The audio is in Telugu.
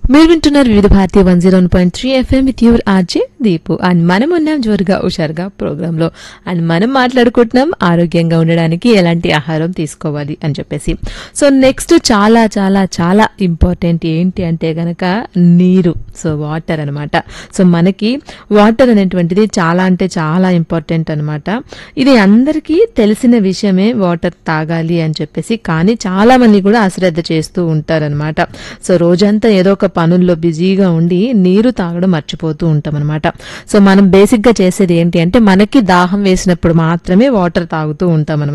మీరు వింటున్నారు Vividh Bharati one zero point three FM with your RJ Deepu and మనం ఉన్నాం జోరుగా హుషారుగా ప్రోగ్రామ్ లో అండ్ మనం మాట్లాడుకుంటున్నాం ఆరోగ్యంగా ఉండడానికి ఎలాంటి ఆహారం తీసుకోవాలి అని చెప్పేసి సో నెక్స్ట్ చాలా చాలా చాలా ఇంపార్టెంట్ ఏంటి అంటే గనక నీరు సో వాటర్ అనమాట సో మనకి వాటర్ అనేటువంటిది చాలా అంటే చాలా ఇంపార్టెంట్ అనమాట ఇది అందరికీ తెలిసిన విషయమే వాటర్ తాగాలి అని చెప్పేసి కానీ చాలా మంది కూడా అశ్రద్ధ చేస్తూ ఉంటారనమాట సో రోజంతా ఏదో ఒక పనుల్లో బిజీగా ఉండి నీరు తాగడం మర్చిపోతూ ఉంటాం అనమాట సో మనం బేసిక్ గా చేసేది ఏంటి అంటే మనకి దాహం వేసినప్పుడు మాత్రమే వాటర్ తాగుతూ ఉంటాం అనమాట